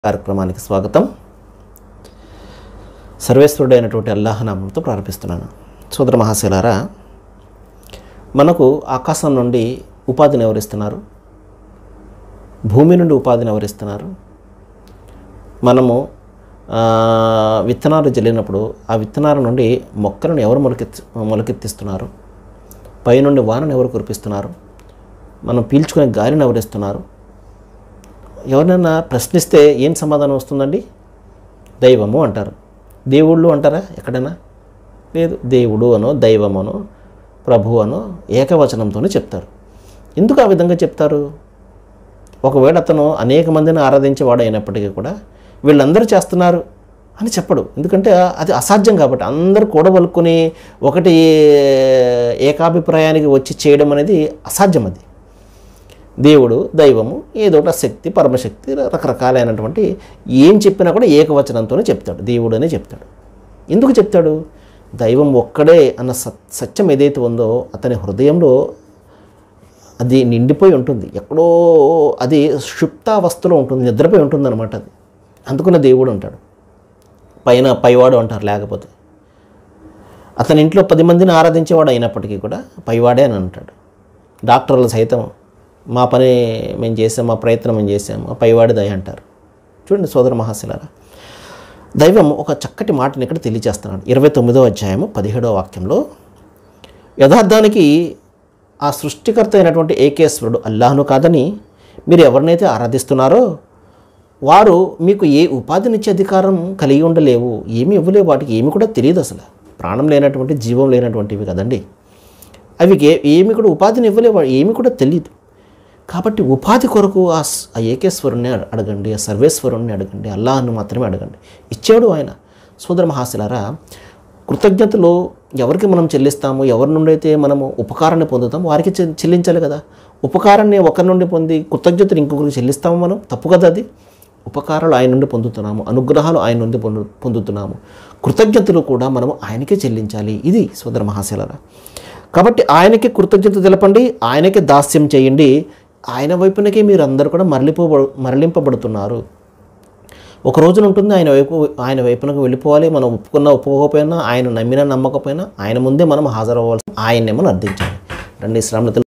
కార్యక్రమానికి స్వాగతం సర్వేశ్వరుడైనటువంటి అల్లాహనామంతో ప్రారంభిస్తున్నాను సోదర మహాశిలారా మనకు ఆకాశం నుండి ఉపాధిని ఎవరిస్తున్నారు భూమి నుండి ఉపాధిని ఎవరిస్తున్నారు మనము ఆ, విత్తనాలు జల్లినప్పుడు ఆ విత్తనాల నుండి మొక్కలను ఎవరు మొలకెత్తి మొలకెత్తిస్తున్నారు పైనుండి వానను ఎవరు కురిపిస్తున్నారు మనం పీల్చుకునే గాలిని ఎవరిస్తున్నారు ఎవరినైనా ప్రశ్నిస్తే ఏం సమాధానం వస్తుందండి దైవము అంటారు దేవుళ్ళు అంటారా ఎక్కడైనా లేదు దేవుడు అనో దైవం అనో ప్రభు అనో ఏకవచనంతోనే చెప్తారు ఎందుకు ఆ విధంగా చెప్తారు ఒకవేళ అతను అనేక మందిని ఆరాధించేవాడు అయినప్పటికీ కూడా వీళ్ళందరూ చేస్తున్నారు అని చెప్పడు ఎందుకంటే అది అసాధ్యం కాబట్టి అందరూ కూడబలుకొని ఒకటి ఏకాభిప్రాయానికి వచ్చి చేయడం అనేది అసాధ్యం అది దేవుడు దైవము ఏదో ఒక శక్తి పరమశక్తి రకరకాలైనటువంటి ఏం చెప్పినా కూడా ఏకవచనంతోనే చెప్తాడు దేవుడు అనే చెప్తాడు ఎందుకు చెప్తాడు దైవం ఒక్కడే అన్న సత్ సత్యం ఏదైతే ఉందో అతని హృదయంలో అది నిండిపోయి ఉంటుంది ఎక్కడో అది షుప్తావస్థలో ఉంటుంది నిద్రపోయి ఉంటుంది అనమాట అది అందుకున్న దేవుడు అంటాడు పైన పైవాడు అంటారు లేకపోతే అతని ఇంట్లో పది మందిని ఆరాధించేవాడు అయినప్పటికీ కూడా పైవాడే అని అంటాడు డాక్టర్లు సైతం మా పని మేము చేసాం మా ప్రయత్నం మేము చేసాము ఆ పైవాడి దయ అంటారు చూడండి సోదర మహాశిలారా దైవం ఒక చక్కటి మాటని ఇక్కడ తెలియజేస్తున్నాడు ఇరవై తొమ్మిదో అధ్యాయము పదిహేడవ వాక్యంలో యథార్థానికి ఆ సృష్టికర్త అయినటువంటి ఏకేశ్వరుడు అల్లాహ్ను కాదని మీరు ఎవరినైతే ఆరాధిస్తున్నారో వారు మీకు ఏ ఉపాధినిచ్చే అధికారం కలిగి ఉండలేవు ఏమి ఇవ్వలేవు వాటికి ఏమి కూడా తెలియదు అసలు ప్రాణం లేనటువంటి జీవం లేనటువంటివి కదండి అవి ఏ- ఏమి కూడా ఉపాధిని ఇవ్వలేవు ఏమి కూడా తెలియదు కాబట్టి ఉపాధి కొరకు ఆ స్- ఆ ఏకేశ్వరుణ్ణి అడ- అడగండి ఆ సర్వేశ్వరుణ్ణి అడగండి అల్లాహ్ను మాత్రమే అడగండి ఇచ్చాడు ఆయన సోదర మహాశిలారా కృతజ్ఞతలు ఎవరికి మనం చెల్లిస్తాము ఎవరి నుండి అయితే మనము ఉపకారాన్ని పొందుతామో వారికి చె- చెల్లించాలి కదా ఉపకారాన్ని ఒకరి నుండి పొంది కృతజ్ఞతలు ఇంకొకరికి చెల్లిస్తాము మనం తప్పు కదా అది ఉపకారాలు ఆయన నుండి పొందుతున్నాము అనుగ్రహాలు ఆయన నుండి పొందు పొందుతున్నాము కృతజ్ఞతలు కూడా మనము ఆయనకే చెల్లించాలి ఇది సోదర మహాశిలరా కాబట్టి ఆయనకి కృతజ్ఞత తెలపండి ఆయనకి దాస్యం చేయండి ఆయన వైపునకే మీరు అందరూ కూడా మరలిపోబడు మరలింపబడుతున్నారు ఒక రోజున ఉంటుంది ఆయన వైపు ఆయన వైపునకు వెళ్ళిపోవాలి మనం ఒప్పుకున్నా ఒప్పుకోకపోయినా ఆయన నమ్మినా నమ్మకపోయినా ఆయన ముందే మనం హాజరవ్వాల్సి ఆయన్నే మనం అర్థించాలి రండి శ్రామణతలు